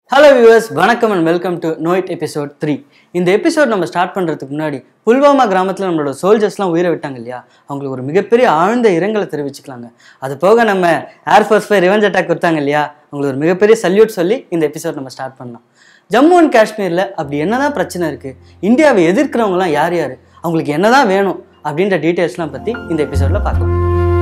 hello viewers வணக்கம் and welcome to Noid episode three இந்த episode நம்ம ஸ்டார்ட் பண்ணுறதுக்கு முன்னாடி புல்வாமா கிராமத்தில் நம்மளோட சோல்ஜர்ஸ்லாம் உயிரை விட்டாங்க இல்லையா அவங்களுக்கு ஒரு மிகப்பெரிய ஆழ்ந்த இரங்கலை தெரிவிச்சுக்கலாங்க அது போக நம்ம ஏர்ஃபோர்ஸ் ஃபை ரிவெஞ்ச் அட்டாக் கொடுத்தாங்க இல்லையா அவங்களுக்கு ஒரு மிகப்பெரிய சல்யூட் சொல்லி இந்த எபிசோட் நம்ம ஸ்டார்ட் பண்ணலாம் ஜம்மு அண்ட் காஷ்மீரில் அப்படி என்னதான் பிரச்சனை இருக்குது இந்தியாவை எதிர்க்கிறவங்கலாம் யார் யார் அவங்களுக்கு என்னதான் வேணும் அப்படின்ற டீட்டெயில்ஸ்லாம் பற்றி இந்த எபிசோடில் பார்க்கலாம்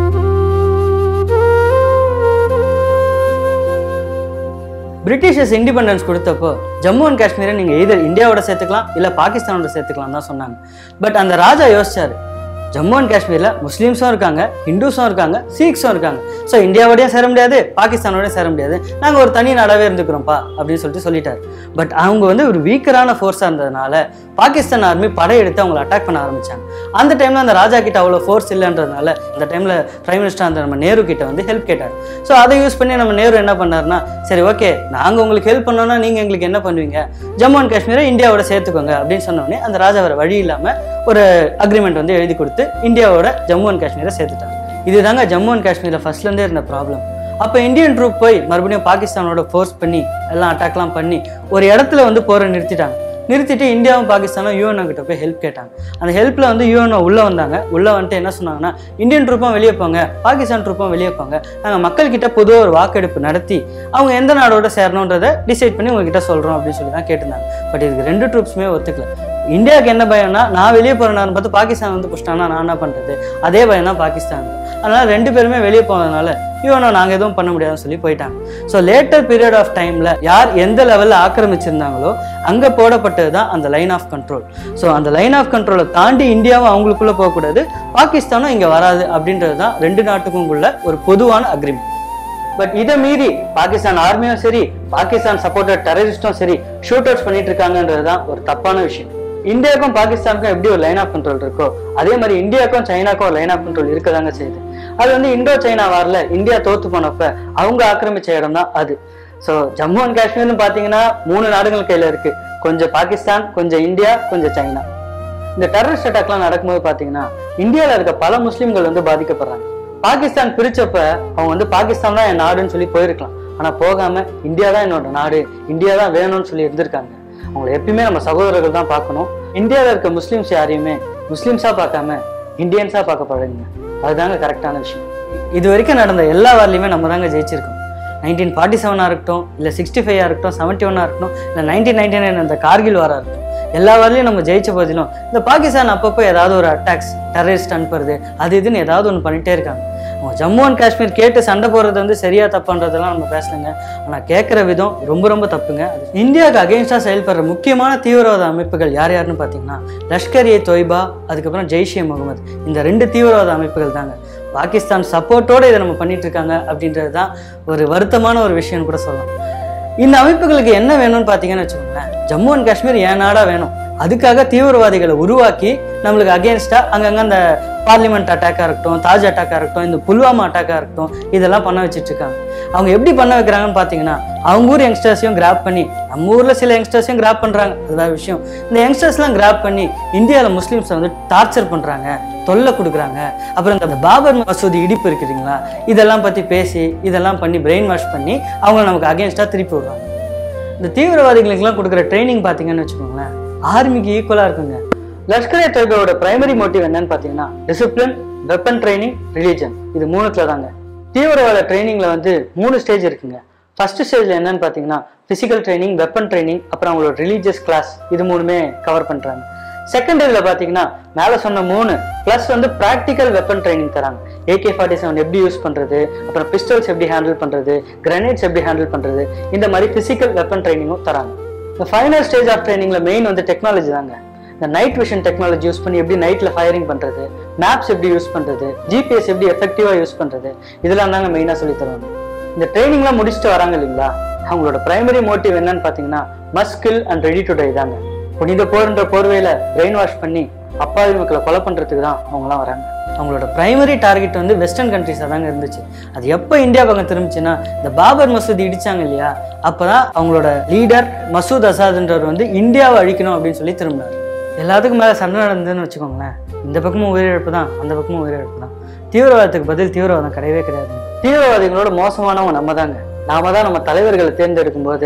பிரிட்டிஷர்ஸ் இண்டிபெண்டன்ஸ் கொடுத்தப்போ ஜம்மு அண்ட் காஷ்மீரை நீங்கள் எதிர் இந்தியாவோட சேர்த்துக்கலாம் இல்லை பாகிஸ்தானோட சேர்த்துக்கலாம் தான் சொன்னாங்க பட் அந்த ராஜா யோசிச்சாரு ஜம்மு அண்ட் காஷ்மீரில் முஸ்லீம்ஸும் இருக்காங்க ஹிந்துஸும் இருக்காங்க சீக்ஸும் இருக்காங்க ஸோ இந்தியாவோடய சேர முடியாது பாகிஸ்தானோடய சேர முடியாது நாங்கள் ஒரு தனி நாடாவே இருந்துக்கிறோம்ப்பா அப்படின்னு சொல்லிட்டு சொல்லிட்டார் பட் அவங்க வந்து ஒரு வீக்கரான ஃபோர்ஸாக இருந்ததுனால பாகிஸ்தான் ஆர்மி படையெடுத்து அவங்களை அட்டாக் பண்ண ஆரம்பிச்சாங்க அந்த டைமில் அந்த ராஜா கிட்ட அவ்வளோ ஃபோர்ஸ் இல்லைன்றதுனால அந்த டைமில் பிரைம் மினிஸ்டர் அந்த நம்ம நேரு கிட்ட வந்து ஹெல்ப் கேட்டார் ஸோ அதை யூஸ் பண்ணி நம்ம நேரு என்ன பண்ணாருன்னா சரி ஓகே நாங்கள் உங்களுக்கு ஹெல்ப் பண்ணோம்னா நீங்கள் எங்களுக்கு என்ன பண்ணுவீங்க ஜம்மு அண்ட் காஷ்மீரை இந்தியாவோட சேர்த்துக்கோங்க அப்படின்னு சொன்னோடனே அந்த ராஜா வேறு வழி இல்லாமல் ஒரு அக்ரிமெண்ட் வந்து எழுதி கொடுத்து இந்தியாவோட ஜம்மு அண்ட் காஷ்மீரை சேர்த்துட்டாங்க இதுதாங்க ஜம்மு அண்ட் காஷ்மீரில் ஃபர்ஸ்ட்லேருந்தே இருந்த ப்ராப்ளம் அப்போ இந்தியன் ட்ரூப் போய் மறுபடியும் பாகிஸ்தானோட ஃபோர்ஸ் பண்ணி எல்லாம் அட்டாக்லாம் பண்ணி ஒரு இடத்துல வந்து போரை நிறுத்திட்டாங்க நிறுத்திட்டு இந்தியாவும் பாகிஸ்தானும் யூஎன்ஓ கிட்ட போய் ஹெல்ப் கேட்டாங்க அந்த ஹெல்ப்ல வந்து யூஎன்ஓ உள்ள வந்தாங்க உள்ள வந்துட்டு என்ன சொன்னாங்கன்னா இந்தியன் ட்ரூப்பும் வெளியே போங்க பாகிஸ்தான் ட்ரூப்பும் வெளியே போங்க நாங்கள் மக்கள் கிட்ட பொதுவாக ஒரு வாக்கெடுப்பு நடத்தி அவங்க எந்த நாடோட சேரணுன்றதை டிசைட் பண்ணி உங்ககிட்ட சொல்றோம் அப்படின்னு சொல்லி தான் கேட்டிருந்தாங்க பட் இதுக்கு ரெண்டு ட்ரூப்ஸுமே ஒத்துக்கல இந்தியாவுக்கு என்ன பயம்னா நான் வெளியே போறேன்னு பார்த்து பாகிஸ்தான் வந்து புஷ்டானா நான் என்ன பண்றது அதே பயம் தான் பாகிஸ்தான் அதனால ரெண்டு பேருமே வெளியே போனதுனால யூஎன்ஓ நாங்கள் எதுவும் பண்ண முடியாதுன்னு சொல்லி போயிட்டாங்க ஸோ லேட்டர் பீரியட் ஆஃப் டைமில் யார் எந்த லெவலில் ஆக்கிரமிச்சிருந்தாங்களோ அங்கே போடப்பட்டது தான் அந்த லைன் ஆஃப் கண்ட்ரோல் ஸோ அந்த லைன் ஆஃப் கண்ட்ரோலை தாண்டி இந்தியாவும் அவங்களுக்குள்ளே போகக்கூடாது பாகிஸ்தானும் இங்கே வராது அப்படின்றது தான் ரெண்டு நாட்டுக்கும் உள்ள ஒரு பொதுவான அக்ரிமெண்ட் பட் இதை மீறி பாகிஸ்தான் ஆர்மியும் சரி பாகிஸ்தான் சப்போர்ட்டட் டெரரிஸ்டும் சரி ஷூட் அவுட்ஸ் பண்ணிட்டு இருக்காங்கன்றது தான் ஒரு தப்பான விஷயம் இந்தியாவுக்கும் பாகிஸ்தானுக்கும் எப்படி ஒரு லைன் ஆஃப் கண்ட்ரோல் இருக்கோ அதே மாதிரி இந்தியாவுக்கும் சைனாக்கும் ஒரு லைன் ஆஃப் கண்ட்ரோல் இருக்கதாங்க செய்யுது அது வந்து இந்தோ சைனா வாரில் இந்தியா தோத்து போனப்ப அவங்க ஆக்கிரமிச்ச இடம் தான் அது ஸோ ஜம்மு அண்ட் காஷ்மீர்னு பார்த்தீங்கன்னா மூணு நாடுகள் கையில் இருக்கு கொஞ்சம் பாகிஸ்தான் கொஞ்சம் இந்தியா கொஞ்சம் சைனா இந்த டெரரிஸ்ட் அட்டாக்லாம் நடக்கும்போது பார்த்தீங்கன்னா இந்தியாவில் இருக்க பல முஸ்லீம்கள் வந்து பாதிக்கப்படுறாங்க பாகிஸ்தான் பிரிச்சப்ப அவங்க வந்து பாகிஸ்தான் தான் என் நாடுன்னு சொல்லி போயிருக்கலாம் ஆனா போகாம இந்தியா தான் என்னோட நாடு இந்தியா தான் வேணும்னு சொல்லி இருந்திருக்காங்க அவங்களை எப்பயுமே நம்ம சகோதரர்கள் தான் பார்க்கணும் இந்தியாவில் இருக்க முஸ்லீம்ஸ் யாரையுமே முஸ்லீம்ஸா பார்க்காம இந்தியன்ஸா பார்க்க பழகுங்க அதுதாங்க கரெக்டான விஷயம் இது வரைக்கும் நடந்த எல்லா வாரிலையுமே நம்ம தாங்க ஜெயிச்சிருக்கோம் நைன்டீன் ஃபார்ட்டி செவனாக இருக்கட்டும் இல்லை சிக்ஸ்டி ஃபைவாக இருக்கட்டும் செவன்ட்டி ஒன்னாக இருக்கட்டும் இல்லை நைன்டீன் நைன்டி நைன் அந்த கார்கில் வாராக இருக்கட்டும் எல்லா வாரிலையும் நம்ம ஜெயிச்ச போதிலும் இந்த பாகிஸ்தான் அப்பப்போ ஏதாவது ஒரு அட்டாக்ஸ் டெரரிஸ்ட் அனுப்புறது அது இதுன்னு ஏதாவது ஒன்று பண்ணிட்டே இருக்காங்க அவங்க ஜம்மு அண்ட் காஷ்மீர் கேட்டு சண்டை போடுறது வந்து சரியா தப்புன்றதெல்லாம் நம்ம பேசலைங்க ஆனால் கேட்குற விதம் ரொம்ப ரொம்ப தப்புங்க அது இந்தியாவுக்கு அகெயின்ஸ்டாக செயல்படுற முக்கியமான தீவிரவாத அமைப்புகள் யார் யாருன்னு பார்த்தீங்கன்னா லஷ்கர் ஏ தொய்பா அதுக்கப்புறம் ஜெய்ஷே முகமது இந்த ரெண்டு தீவிரவாத அமைப்புகள் தாங்க பாகிஸ்தான் சப்போர்ட்டோடு இதை நம்ம பண்ணிட்டு இருக்காங்க அப்படின்றது தான் ஒரு வருத்தமான ஒரு விஷயம்னு கூட சொல்லலாம் இந்த அமைப்புகளுக்கு என்ன வேணும்னு பார்த்தீங்கன்னு வச்சுக்கோங்களேன் ஜம்மு அண்ட் காஷ்மீர் ஏன் நாடா வேணும் அதுக்காக தீவிரவாதிகளை உருவாக்கி நம்மளுக்கு அகேன்ஸ்டா அங்கங்க அந்த பார்லிமெண்ட் அட்டாக்காக இருக்கட்டும் தாஜ் அட்டாக்காக இருக்கட்டும் இந்த புல்வாமா அட்டாக்காக இருக்கட்டும் இதெல்லாம் பண்ண வச்சுட்டு இருக்காங்க அவங்க எப்படி பண்ண வைக்கிறாங்கன்னு பார்த்தீங்கன்னா அவங்க ஊர் யங்ஸ்டர்ஸையும் கிராப் பண்ணி நம்ம ஊரில் சில யங்ஸ்டர்ஸையும் கிராப் பண்ணுறாங்க அது வேற விஷயம் இந்த யங்ஸ்டர்ஸ்லாம் கிராப் பண்ணி இந்தியாவில் முஸ்லீம்ஸை வந்து டார்ச்சர் பண்ணுறாங்க தொல்லை கொடுக்குறாங்க அப்புறம் இந்த பாபர் மசூதி இடிப்பு இருக்கிறீங்களா இதெல்லாம் பற்றி பேசி இதெல்லாம் பண்ணி பிரெயின் வாஷ் பண்ணி அவங்க நமக்கு அகேன்ஸ்டாக திருப்பி விடுறாங்க இந்த தீவிரவாதிகளுக்கெல்லாம் கொடுக்குற ட்ரைனிங் பார்த்தீங்கன்னு வச்சுக்கோங்களேன் ஆர்மிக்கு ஈக்குவலாக இருக்குங்க லஷ்கர் ஏ தொய்பாவோட பிரைமரி மோட்டிவ் என்னன்னு பார்த்தீங்கன்னா டிசிப்ளின் வெப்பன் ட்ரைனிங் ரிலீஜன் இது மூணுத்துல தாங்க தீவிரவாத ட்ரைனிங்ல வந்து மூணு ஸ்டேஜ் இருக்குங்க ஃபர்ஸ்ட் ஸ்டேஜ்ல என்னன்னு பார்த்தீங்கன்னா பிசிக்கல் ட்ரைனிங் வெப்பன் ட்ரைனிங் அப்புறம் அவங்களோட ரிலீஜியஸ் கிளாஸ் இது மூணுமே கவர் பண்றாங்க செகண்ட் இயர்ல பாத்தீங்கன்னா மேல சொன்ன மூணு பிளஸ் வந்து ப்ராக்டிக்கல் வெப்பன் ட்ரைனிங் தராங்க ஏகே ஃபார்ட்டி செவன் எப்படி யூஸ் பண்றது அப்புறம் பிஸ்டல்ஸ் எப்படி ஹேண்டில் பண்றது கிரனேட்ஸ் எப்படி ஹேண்டில் பண்றது இந்த மாதிரி பிசிக்கல் வெப்பன் ட்ரைனிங்கும் தராங்க இந்த ஃபைனல் ஸ்டேஜ் ஆஃப் ட்ரைனிங்ல மெயின் வந்து டெக்னாலஜி தாங்க இந்த நைட் விஷன் டெக்னாலஜி யூஸ் பண்ணி எப்படி நைட்ல ஃபயரிங் பண்றது மேப்ஸ் எப்படி யூஸ் பண்றது ஜிபிஎஸ் எப்படி எஃபெக்டிவா யூஸ் பண்றது இதெல்லாம் தாங்க மெயினா சொல்லி தருவாங்க இந்த ட்ரைனிங்லாம் முடிச்சுட்டு வராங்க இல்லைங்களா அவங்களோட பிரைமரி மோட்டிவ் என்னன்னு பாத்தீங்கன்னா muscle and ready to die தாங்க புனித போர்ன்ற போர்வையில பிரெயின் வாஷ் பண்ணி அப்பாவி மக்களை கொலை பண்றதுக்கு தான் அவங்கலாம் வராங்க அவங்களோட பிரைமரி டார்கெட் வந்து வெஸ்டர்ன் கண்ட்ரிஸாக தாங்க இருந்துச்சு அது எப்போ இந்தியா பக்கம் திரும்பிச்சுன்னா இந்த பாபர் மசூதி இடிச்சாங்க இல்லையா அப்பதான் அவங்களோட லீடர் மசூத் அசாத்ன்றவர் வந்து இந்தியாவை அழிக்கணும் அப்படின்னு சொல்லி திரும்பினார் எல்லாத்துக்கும் மேலே சண்டை நடந்ததுன்னு வச்சுக்கோங்களேன் இந்த பக்கமும் உயிரிழப்பு தான் அந்த பக்கமும் உயிரிழப்பு தான் தீவிரவாதத்துக்கு பதில் தீவிரவாதம் கிடையவே கிடையாது தீவிரவாதிகளோட மோசமானவங்க நம்ம தாங்க நாம தான் நம்ம தலைவர்களை தேர்ந்தெடுக்கும் போது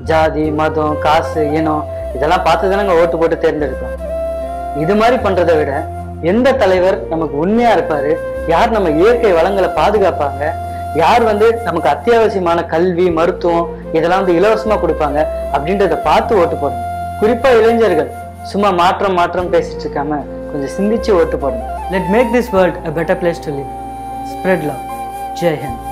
ஜாதி மதம் காசு இனம் இதெல்லாம் பார்த்து தானே ஓட்டு போட்டு தேர்ந்தெடுத்தோம் இது மாதிரி பண்றதை விட எந்த தலைவர் நமக்கு உண்மையா இருப்பாரு யார் நம்ம இயற்கை வளங்களை பாதுகாப்பாங்க யார் வந்து நமக்கு அத்தியாவசியமான கல்வி மருத்துவம் இதெல்லாம் வந்து இலவசமா கொடுப்பாங்க அப்படின்றத பார்த்து ஓட்டு போடணும் குறிப்பா இளைஞர்கள் சும்மா மாற்றம் மாற்றம் பேசிட்டு இருக்காம கொஞ்சம் சிந்திச்சு ஓட்டு போடணும் let make this world a better place to live spread love Jai Hind